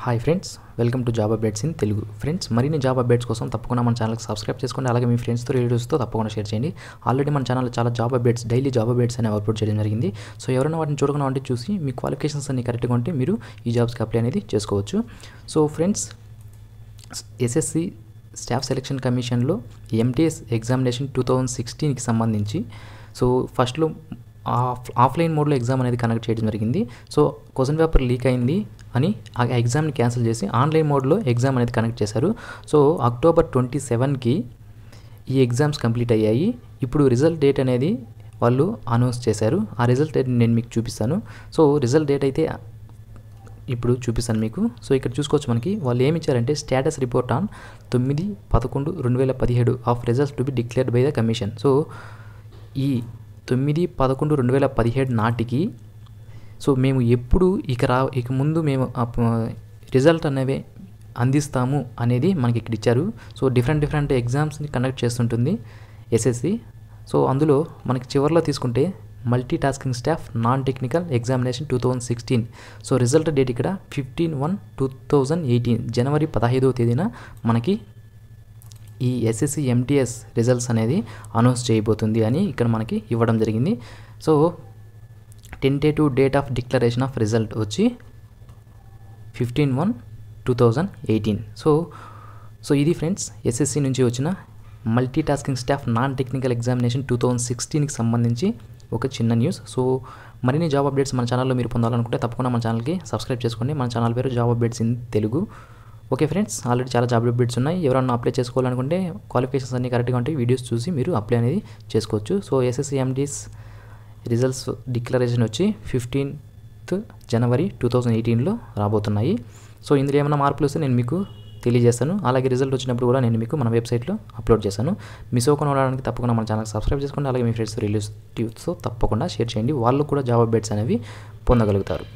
hi friends welcome to job updates in Telugu friends మరిన్ని job updates కోసం తప్పకుండా మన ఛానల్కి సబ్స్క్రైబ్ చేసుకోండి అలాగే మీ ఫ్రెండ్స్తో రిలేటివ్స్తో తప్పకుండా షేర్ చేయండి ఆల్రెడీ మన ఛానల్ చాలా job updates daily job updates అనేవి అప్లోడ్ చేయడం జరిగింది సో ఎవరైనా వాటిని చూడకుండా ఉంటే చూసి మీ క్వాలిఫికేషన్స్ అన్ని కరెక్ట్గా ఉంటే మీరు ఈ జాబ్స్కి అప్లై అనేది చేసుకోవచ్చు so friends SSC staff selection కమిషన్లో ఎంటీఎస్ ఎగ్జామినేషన్ టూ థౌజండ్ సిక్స్టీన్కి సంబంధించి సో ఫస్ట్లో ఆఫ్ ఆఫ్లైన్ మోడ్లో ఎగ్జామ్ అనేది కండక్ట్ చేయడం జరిగింది సో క్వశ్చన్ పేపర్ లీక్ అయింది అని ఆ ఎగ్జామ్ని క్యాన్సిల్ చేసి ఆన్లైన్ మోడ్లో ఎగ్జామ్ అనేది కండక్ట్ చేశారు సో అక్టోబర్ ట్వంటీ సెవెన్కి ఈ ఎగ్జామ్స్ కంప్లీట్ అయ్యాయి ఇప్పుడు రిజల్ట్ డేట్ అనేది వాళ్ళు అనౌన్స్ చేశారు ఆ రిజల్ట్ డేట్ నేను మీకు చూపిస్తాను సో రిజల్ట్ డేట్ అయితే ఇప్పుడు చూపిస్తాను మీకు సో ఇక్కడ చూసుకోవచ్చు మనకి వాళ్ళు ఏమి ఇచ్చారంటే స్టేటస్ రిపోర్ట్ ఆన్ తొమ్మిది పదకొండు రెండు వేల పదిహేడు of results to be declared by the commission so ఈ తొమ్మిది పదకొండు రెండు వేల పదిహేడు నాటికి సో మేము ఎప్పుడు ఇక రా ఇక ముందు మేము రిజల్ట్ అనేవి అందిస్తాము అనేది మనకి ఇక్కడ ఇచ్చారు సో డిఫరెంట్ డిఫరెంట్ ఎగ్జామ్స్ని కండక్ట్ చేస్తుంటుంది ఎస్ఎస్సి సో అందులో మనకి చివరిలో తీసుకుంటే multitasking staff non technical examination two thousand sixteen so result date ఇక్కడ fifteen one two thousand eighteen జనవరి పదహైదవ తేదీన మనకి ఈ ఎస్ఎస్సి ఎంటీఎస్ రిజల్ట్స్ అనేది అనౌన్స్ చేయబోతుంది అని ఇక్కడ మనకి ఇవ్వడం జరిగింది so tentative date of declaration of result వచ్చి fifteen one two thousand eighteen so so ఇది ఫ్రెండ్స్ ఎస్ఎస్సి నుంచి వచ్చిన multi multitasking staff non technical examination two thousand సిక్స్టీన్కి సంబంధించి ఒక చిన్న న్యూస్ సో మరిన్ని జాబ్ అప్డేట్స్ మన ఛానల్లో మీరు పొందాలనుకుంటే తప్పకుండా మన ఛానల్కి సబ్స్క్రైబ్ చేసుకోండి మన ఛానల్ పేరు job updates in Telugu okay friends already చాలా జాబ్ అప్డేట్స్ ఉన్నాయి ఎవరన్నా అప్లై చేసుకోవాలనుకుంటే క్వాలిఫికేషన్స్ అన్ని కరెక్ట్గా ఉంటాయి వీడియోస్ చూసి మీరు అప్లై అనేది చేసుకోవచ్చు so SSC MTS results declaration వచ్చి ఫిఫ్టీన్త్ జనవరి టూ థౌజండ్ ఎయిటీన్లో రాబోతున్నాయి సో ఇందులో ఏమైనా మార్పులు వస్తే నేను మీకు తెలియజేస్తాను అలాగే రిజల్ట్ వచ్చినప్పుడు కూడా నేను మీకు మన వెబ్సైట్లో అప్లోడ్ చేశాను మిస్ అవ్వకుండా ఉండడానికి తప్పకుండా మన ఛానల్ సబ్స్క్రైబ్ చేసుకోండి అలాగే మీ ఫ్రెండ్స్ రిలేటివ్స్తో తప్పకుండా షేర్ చేయండి వాళ్ళు కూడా జాబ్ అప్డేట్స్ అనేవి పొందగలుగుతారు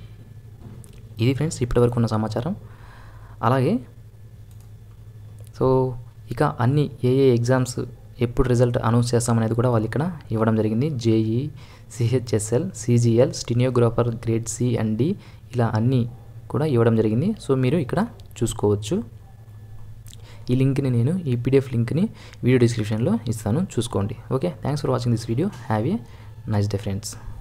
ఇది ఫ్రెండ్స్ ఇప్పటివరకు ఉన్న సమాచారం అలాగే సో ఇక అన్ని ఏ ఏ ఎగ్జామ్స్ ఎప్పుడు రిజల్ట్ అనౌన్స్ చేస్తామనేది కూడా వాళ్ళు ఇక్కడ ఇవ్వడం జరిగింది JE CHSL CGL stenographer grade C and D ఇలా అన్నీ కూడా ఇవ్వడం జరిగింది సో మీరు ఇక్కడ చూసుకోవచ్చు ఈ లింక్ని నేను ఈ పీడిఎఫ్ లింక్ని వీడియో డిస్క్రిప్షన్లో ఇస్తాను చూసుకోండి okay thanks for watching this video have a nice day friends